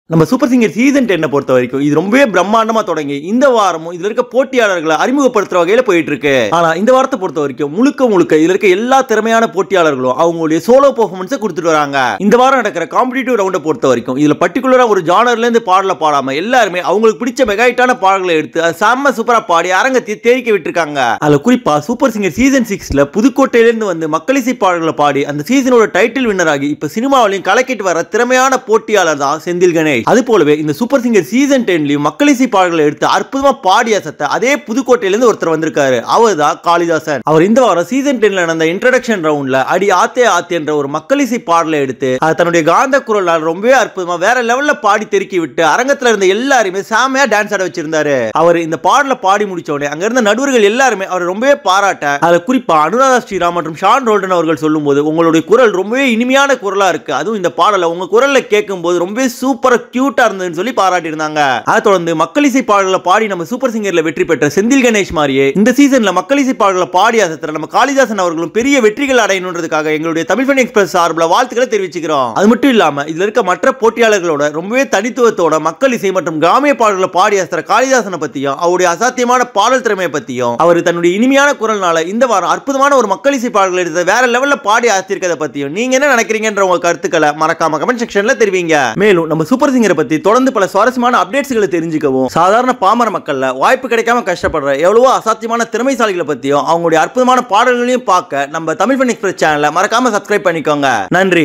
நம்ம super singer season டென்னை பொறுத்த வரைக்கும் இது ரொம்பவே பிரம்மாண்டமா தொடங்கி இந்த வாரமும் இதுல இருக்க போட்டியாளர்களை அறிமுகப்படுத்துற வகையில போயிட்டு இருக்கு ஆனா இந்த வாரத்தை பொறுத்த வரைக்கும் முழுக்க முழுக்க இதுல இருக்க எல்லா திறமையான போட்டியாளர்களும் அவங்களுடைய சோலோ பெர்ஃபார்மன்ஸை கொடுத்துட்டு வராங்க இந்த வாரம் நடக்கிற காம்படிட்டிவ் ரவுண்டை பொறுத்த வரைக்கும் இதுல பர்டிகுலரா ஒரு ஜானர்ல இருந்து பாடல பாடாம எல்லாருமே அவங்களுக்கு பிடிச்ச மெகாயிட்டான பாடல்களை எடுத்து அது செம்ம சூப்பரா பாடி அரங்கத்தை தேடிக்க விட்டுருக்காங்க அதுல குறிப்பா சூப்பர் சிங்கர் சீசன் சிக்ஸ்ல புதுக்கோட்டையில இருந்து வந்து மக்களிசை பாடல்களை பாடி அந்த சீசனோட டைட்டில் வின்னர் ஆகி இப்ப சினிமாவிலையும் கலக்கிட்டு வர திறமையான போட்டியாளர் தான் செந்தில் கணேஷ் அது போலவே இந்த சூப்பர் சிங்கர் சீசன் டென்லயும் மக்களிசை பாடல்களை எடுத்து அற்புதமா பாடி அசத்த அதே புதுக்கோட்டையில இருந்து ஒருத்தர் வந்திருக்காரு அவர் தான் காளிதாசன் அவர் இந்த வாரம் சீசன் டென்ல நடந்த இன்ட்ரடக்ஷன் ரவுண்ட்ல அடி ஆத்தே ஆத்தே என்ற ஒரு மக்களிசை பாடலை எடுத்து அது தன்னுடைய காந்த குரலால் ரொம்பவே அற்புதமா வேற லெவல்ல பாடி தெருக்கி விட்டு அரங்கத்துல இருந்த எல்லாருமே செமையா டான்ஸ் ஆட வச்சிருந்தாரு அவர் இந்த பாடல பாடி முடிச்ச உடனே அங்க இருந்த நடுவர்கள் எல்லாருமே அவர் ரொம்பவே பாராட்ட அதுல குறிப்பா அனுராதா ஸ்ரீராம் மற்றும் ஷான் ரோல்டன் அவர்கள் சொல்லும்போது உங்களுடைய குரல் ரொம்பவே இனிமையான குரலா இருக்கு அதுவும் இந்த பாடலை உங்க குரல்ல கேட்கும்போது ரொம்பவே சூப்பரா கியூட்டா இருந்ததுன்னு சொல்லி பாராட்டி இருந்தாங்க அதை தொடர்ந்து மக்களிசை பாடல்களை பாடி நம்ம சூப்பர் சிங்கர்ல வெற்றி பெற்ற செந்தில் கணேஷ் மாதிரியே இந்த சீசன்ல மக்களிசை பாடல்களை பாடி அசத்துற நம்ம காளிதாசன் அவர்களும் பெரிய வெற்றிகள் அடையணுன்றதுக்காக எங்களுடைய தமிழ் ஃபன் எக்ஸ்பிரஸ் சார்பில் வாழ்த்துக்களை தெரிவிச்சுக்கிறோம் அது மட்டும் இல்லாம இதுல இருக்க மற்ற போட்டியாளர்களோட ரொம்பவே தனித்துவத்தோட மக்கள் இசை மற்றும் கிராமிய பாடல்களை பாடி அசத்துற காளிதாசனை பத்தியும் அவருடைய அசாத்தியமான பாடல் திறமையை பத்தியும் அவர் தன்னுடைய இனிமையான குரல்னால இந்த வாரம் அற்புதமான ஒரு மக்கள் இசை பாடல்கள் எடுத்த வேற லெவல்ல பாடி அசத்திருக்கதை பத்தியும் நீங்க என்ன நினைக்கிறீங்கன்ற உங்க கருத்துக்களை மறக்காம கமெண்ட் செக்ஷன்ல தெரிவிங்க மேலும் நம்ம சூப்பர் சிங்கரை பத்தி தொடர்ந்து பல சுவாரஸ்யமான அப்டேட்ஸ்களை தெரிஞ்சுக்கவும் சாதாரண பாமர மக்கள்ல வாய்ப்பு கிடைக்காம கஷ்டப்படுற எவ்வளவோ அசாத்தியமான திறமைசாலிகளை பத்தியும் அவங்களுடைய அற்புதமான பாடல்களையும் பார்க்க நம்ம தமிழ் ஃபன் எக்ஸ்பிரஸ் சேனலை மறக்காம சப்ஸ்கிரைப் பண்ணிக்கோங்க நன்றி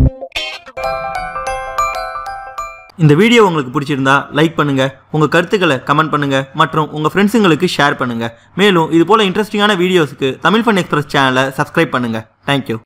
இந்த வீடியோ உங்களுக்கு பிடிச்சிருந்தா லைக் பண்ணுங்க உங்க கருத்துக்களை கமெண்ட் பண்ணுங்க மற்றும் உங்க ஃப்ரெண்ட்ஸுங்களுக்கு ஷேர் பண்ணுங்க மேலும் இது போல இன்ட்ரெஸ்டிங்கான வீடியோஸ்க்கு தமிழ் ஃபன் எக்ஸ்பிரஸ் சேனலை சப்ஸ்கிரைப் பண்ணுங்க தேங்க்யூ